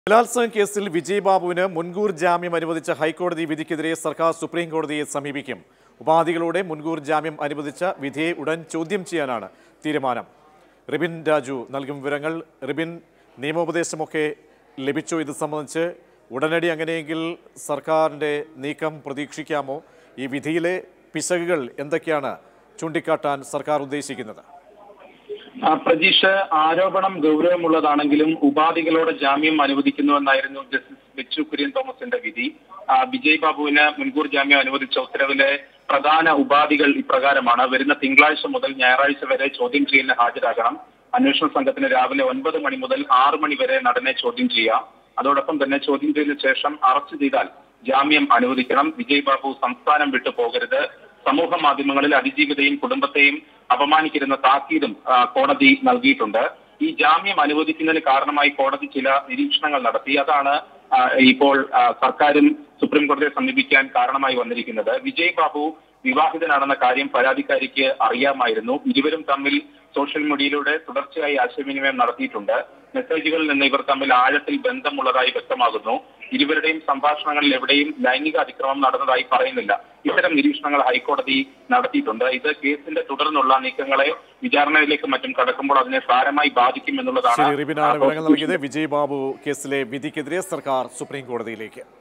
ബലാത്സംഗ കേസിൽ വിജയ് ബാബുവിന് മുൻകൂർ ജാമ്യം അനുവദിച്ച ഹൈക്കോടതി വിധിക്കെതിരെ സർക്കാർ സുപ്രീം കോടതിയെ സമീപിക്കും ഉപാധികളോടെ മുൻകൂർ ജാമ്യം അനുവദിച്ച വിധിയെ ഉടൻ ചോദ്യം ചെയ്യാനാണ് തീരുമാനം റിബിൻ രാജു നൽകും വിവരങ്ങൾ റിബിൻ നിയമോപദേശമൊക്കെ ലഭിച്ചോ ഇത് സംബന്ധിച്ച് ഉടനടി അങ്ങനെയെങ്കിൽ സർക്കാരിൻ്റെ നീക്കം പ്രതീക്ഷിക്കാമോ ഈ വിധിയിലെ പിശകുകൾ എന്തൊക്കെയാണ് ചൂണ്ടിക്കാട്ടാൻ സർക്കാർ ഉദ്ദേശിക്കുന്നത് ആ, പ്രജീഷ് ആരോപണം ഗൗരവമുള്ളതാണെങ്കിലും ഉപാധികളോടെ ജാമ്യം അനുവദിക്കുന്നുവെന്നായിരുന്നു ജസ്റ്റിസ് ബെച്ചു കുര്യൻ തോമസിന്റെ വിധി ആ, വിജയ് ബാബുവിന് മുൻകൂർ ജാമ്യം അനുവദിച്ച ഉത്തരവിലെ പ്രധാന ഉപാധികൾ ഇപ്രകാരമാണ് വരുന്ന തിങ്കളാഴ്ച മുതൽ ഞായറാഴ്ച വരെ ചോദ്യം ചെയ്യലിന് ഹാജരാകണം അന്വേഷണ സംഘത്തിന് രാവിലെ ഒൻപത് മണി മുതൽ ആറ് മണി വരെ നടനെ ചോദ്യം ചെയ്യാം അതോടൊപ്പം തന്നെ ചോദ്യം ചെയ്തതിനു ശേഷം അറസ്റ്റ് ചെയ്താൽ ജാമ്യം അനുവദിക്കണം വിജയ് ബാബു സംസ്ഥാനം വിട്ടു പോകരുത് സമൂഹ മാധ്യമങ്ങളിൽ അതിജീവിതയും കുടുംബത്തെയും അപമാനിക്കരുന്ന താക്കീതും ആ, കോടതി നൽകിയിട്ടുണ്ട് ഈ ജാമ്യം അനുവദിക്കുന്നതിന് കാരണമായി കോടതി ചില നിരീക്ഷണങ്ങൾ നടത്തി അതാണ് ആ, ഇപ്പോൾ ആ, സർക്കാരും സുപ്രീം കോടതിയെ സമീപിക്കാൻ കാരണമായി വന്നിരിക്കുന്നത് വിജയ് ബാബു വിവാഹിതനാണെന്ന കാര്യം പരാതിക്കാരിക്ക് അറിയാമായിരുന്നു ഇരുവരും തമ്മിൽ സോഷ്യൽ മീഡിയയിലൂടെ തുടർച്ചയായി ആശയവിനിമയം നടത്തിയിട്ടുണ്ട് മെസ്സേജുകളിൽ നിന്ന് ഇവർ തമ്മിൽ ആഴത്തിൽ ബന്ധമുള്ളതായി വ്യക്തമാകുന്നു ഇരുവരുടെയും സംഭാഷണങ്ങളിൽ എവിടെയും ലൈംഗിക അതിക്രമം നടന്നതായി പറയുന്നില്ല ഇത്തരം നിരീക്ഷണങ്ങൾ ഹൈക്കോടതി നടത്തിയിട്ടുണ്ട് ഇത് കേസിന്റെ തുടർന്നുള്ള നീക്കങ്ങളെ വിചാരണയിലേക്കും മറ്റും കടക്കുമ്പോൾ അതിനെ സാരമായി ബാധിക്കും എന്നുള്ളതാണ് ശരി റിബിനാണ് വിവരങ്ങൾ ആ, നൽകിയത് വിജയ് ബാബു കേസിലെ വിധിക്കെതിരെ സർക്കാർ സുപ്രീം കോടതിയിലേക്ക്